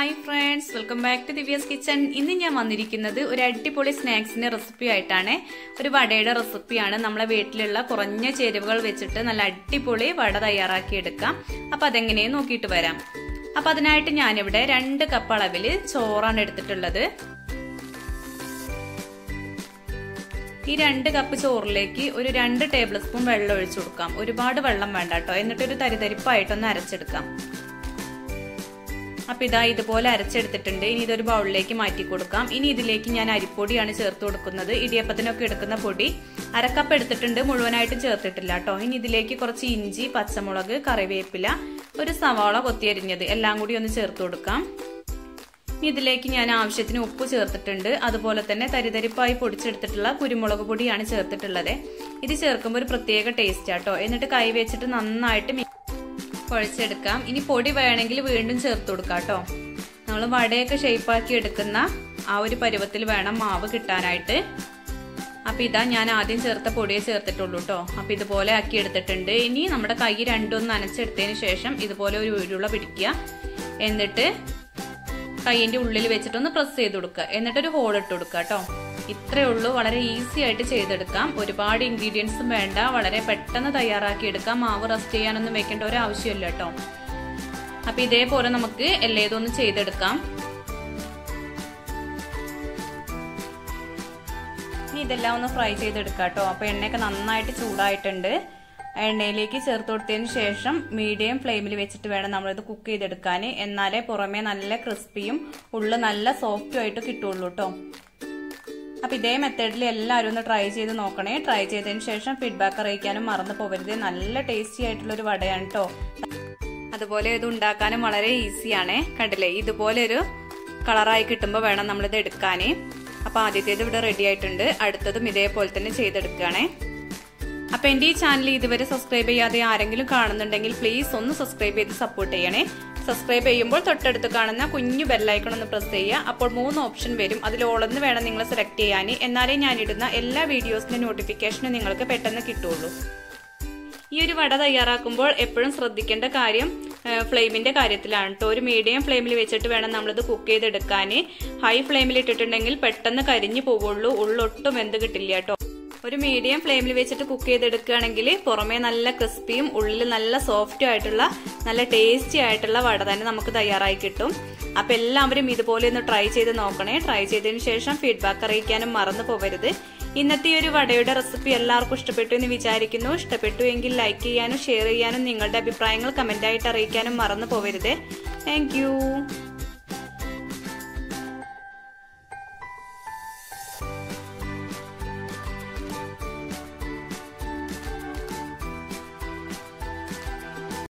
hi friends welcome back to Divya's kitchen ഇന്ന് ഞാൻ വന്നിരിക്കുന്നത് ഒരു അടിപൊളി സ്നാക്സിന്റെ റെസിപ്പി ആയിട്ടാണ് ഒരു വടയുടെ റെസിപ്പിയാണ് നമ്മളെ വീട്ടിലുള്ള കുറഞ്ഞ ചേരുവകൾ വെച്ചിട്ട് നല്ല അടിപൊളി വട തയ്യാറാക്കി എടുക്കാം അപ്പൊ അതെങ്ങനെയും നോക്കിയിട്ട് വരാം അപ്പൊ അതിനായിട്ട് ഞാനിവിടെ രണ്ട് കപ്പ് അളവിൽ ചോറാണ് എടുത്തിട്ടുള്ളത് ഈ രണ്ട് കപ്പ് ചോറിലേക്ക് ഒരു രണ്ട് ടേബിൾ സ്പൂൺ വെള്ളം ഒഴിച്ചു കൊടുക്കാം ഒരുപാട് വെള്ളം വേണ്ട കേട്ടോ എന്നിട്ട് ഒരു തരിതരിപ്പായിട്ടൊന്ന് അരച്ചെടുക്കാം അപ്പൊ ഇതാ ഇതുപോലെ അരച്ചെടുത്തിട്ടുണ്ട് ഇനി ഇതൊരു ബൗളിലേക്ക് മാറ്റി കൊടുക്കാം ഇനി ഇതിലേക്ക് ഞാൻ അരിപ്പൊടിയാണ് ചേർത്ത് കൊടുക്കുന്നത് ഇടിയപ്പത്തിനൊക്കെ എടുക്കുന്ന പൊടി അരക്കപ്പ് എടുത്തിട്ടുണ്ട് മുഴുവനായിട്ടും ചേർത്തിട്ടില്ല കേട്ടോ ഇനി ഇതിലേക്ക് കുറച്ച് ഇഞ്ചി പച്ചമുളക് കറിവേപ്പില ഒരു സവാള കൊത്തിയരിഞ്ഞത് എല്ലാം കൂടി ഒന്ന് ചേർത്ത് കൊടുക്കാം ഇനി ഇതിലേക്ക് ഞാൻ ആവശ്യത്തിന് ഉപ്പ് ചേർത്തിട്ടുണ്ട് അതുപോലെ തന്നെ തരിതരിപ്പായി പൊടിച്ചെടുത്തിട്ടുള്ള കുരുമുളക് പൊടിയാണ് ചേർത്തിട്ടുള്ളത് ഇത് ചേർക്കുമ്പോൾ ഒരു പ്രത്യേക ടേസ്റ്റ് ആട്ടോ എന്നിട്ട് കൈ വെച്ചിട്ട് നന്നായിട്ട് കുഴച്ചെടുക്കാം ഇനി പൊടി വേണമെങ്കിൽ വീണ്ടും ചേർത്ത് കൊടുക്കാം കേട്ടോ നമ്മൾ വടയൊക്കെ ഷേപ്പാക്കി എടുക്കുന്ന ആ ഒരു പരുവത്തിൽ വേണം മാവ് കിട്ടാനായിട്ട് അപ്പൊ ഇതാ ഞാൻ ആദ്യം ചേർത്ത പൊടിയെ ചേർത്തിട്ടുള്ളൂ കേട്ടോ അപ്പൊ ഇതുപോലെ ആക്കി എടുത്തിട്ടുണ്ട് ഇനി നമ്മുടെ കൈ രണ്ടും നനച്ചെടുത്തതിന് ശേഷം ഇതുപോലെ ഒരു ഉരുള പിടിക്കുക എന്നിട്ട് കൈയിന്റെ ഉള്ളിൽ വെച്ചിട്ടൊന്ന് പ്രസ് ചെയ്ത് കൊടുക്കുക എന്നിട്ടൊരു ഹോൾ ഇട്ട് കൊടുക്കുക കേട്ടോ ഇത്രയേ ഉള്ളൂ വളരെ ഈസി ആയിട്ട് ചെയ്തെടുക്കാം ഒരുപാട് ഇൻഗ്രീഡിയൻസും വേണ്ട വളരെ പെട്ടെന്ന് തയ്യാറാക്കി എടുക്കാം മാവ് റസ്റ്റ് ചെയ്യാനൊന്നും വെക്കേണ്ട ഒരു ആവശ്യമില്ല കേട്ടോ അപ്പൊ ഇതേപോലെ നമുക്ക് എല്ലേതൊന്ന് ചെയ്തെടുക്കാം ഇനി ഇതെല്ലാം ഒന്ന് ഫ്രൈ ചെയ്തെടുക്കാം കേട്ടോ അപ്പൊ എണ്ണയൊക്കെ നന്നായിട്ട് ചൂടായിട്ടുണ്ട് എണ്ണയിലേക്ക് ചേർത്ത് കൊടുത്തതിന് ശേഷം മീഡിയം ഫ്ലെയിമിൽ വെച്ചിട്ട് വേണം നമ്മളിത് കുക്ക് ചെയ്തെടുക്കാൻ എന്നാലേ പുറമേ നല്ല ക്രിസ്പിയും ഉള്ളു നല്ല സോഫ്റ്റും ആയിട്ട് കിട്ടുള്ളൂ കേട്ടോ അപ്പൊ ഇതേ മെത്തേഡിൽ എല്ലാവരും ഒന്ന് ട്രൈ ചെയ്ത് നോക്കണേ ട്രൈ ചെയ്തതിന് ശേഷം ഫീഡ്ബാക്ക് അറിയിക്കാനും മറന്നു പോകരുത് നല്ല ടേസ്റ്റി ആയിട്ടുള്ള ഒരു വടയാണ് കേട്ടോ അതുപോലെ ഇത് ഉണ്ടാക്കാനും വളരെ ഈസിയാണേ കണ്ടില്ലേ ഇതുപോലെ ഒരു കളറായി കിട്ടുമ്പോൾ വേണം നമ്മളിത് എടുക്കാനേ അപ്പൊ ആദ്യത്തേത് ഇവിടെ റെഡി ആയിട്ടുണ്ട് അടുത്തതും ഇതേപോലെ തന്നെ ചെയ്തെടുക്കുകയാണേ അപ്പൊ എന്റെ ഈ ചാനൽ ഇതുവരെ സബ്സ്ക്രൈബ് ചെയ്യാതെ ആരെങ്കിലും കാണുന്നുണ്ടെങ്കിൽ പ്ലീസ് ഒന്ന് സബ്സ്ക്രൈബ് ചെയ്ത് സപ്പോർട്ട് ചെയ്യണേ സബ്സ്ക്രൈബ് ചെയ്യുമ്പോൾ തൊട്ടടുത്ത് കാണുന്ന കുഞ്ഞു ബെല്ലൈക്കൺ ഒന്ന് പ്രസ് ചെയ്യുക അപ്പോൾ മൂന്ന് ഓപ്ഷൻ വരും അതിൽ ഓളന്ന് വേണം നിങ്ങൾ സെലക്ട് ചെയ്യാൻ എന്നാലേ ഞാൻ ഇടുന്ന എല്ലാ വീഡിയോസിന്റെ നോട്ടിഫിക്കേഷനും നിങ്ങൾക്ക് പെട്ടെന്ന് കിട്ടുള്ളൂ ഈ ഒരു വട തയ്യാറാക്കുമ്പോൾ എപ്പോഴും ശ്രദ്ധിക്കേണ്ട കാര്യം ഫ്ലെയിമിന്റെ കാര്യത്തിലാണ് കേട്ടോ ഒരു മീഡിയം ഫ്ലെയിമിൽ വെച്ചിട്ട് വേണം നമ്മളിത് കുക്ക് ചെയ്തെടുക്കാൻ ഹൈ ഫ്ലെയിമിൽ ഇട്ടിട്ടുണ്ടെങ്കിൽ പെട്ടെന്ന് കരിഞ്ഞു പോവുള്ളൂ ഉള്ളൊട്ടും വെന്ത് കിട്ടില്ല കേട്ടോ ഒരു മീഡിയം ഫ്ലെയിമിൽ വെച്ചിട്ട് കുക്ക് ചെയ്തെടുക്കുകയാണെങ്കിൽ പുറമേ നല്ല ക്രിസ്പിയും ഉള്ളിൽ നല്ല സോഫ്റ്റും ആയിട്ടുള്ള നല്ല ടേസ്റ്റി ആയിട്ടുള്ള വട തന്നെ നമുക്ക് തയ്യാറായി കിട്ടും അപ്പൊ എല്ലാവരും ഇതുപോലെ ഒന്ന് ട്രൈ ചെയ്ത് നോക്കണേ ട്രൈ ചെയ്തതിന് ശേഷം ഫീഡ്ബാക്ക് അറിയിക്കാനും മറന്നു പോകരുത് ഇന്നത്തെ ഈ ഒരു വടയുടെ റെസിപ്പി എല്ലാവർക്കും ഇഷ്ടപ്പെട്ടു എന്ന് വിചാരിക്കുന്നു ഇഷ്ടപ്പെട്ടു എങ്കിൽ ലൈക്ക് ചെയ്യാനും ഷെയർ ചെയ്യാനും നിങ്ങളുടെ അഭിപ്രായങ്ങൾ കമന്റായിട്ട് അറിയിക്കാനും മറന്നു പോകരുത് താങ്ക്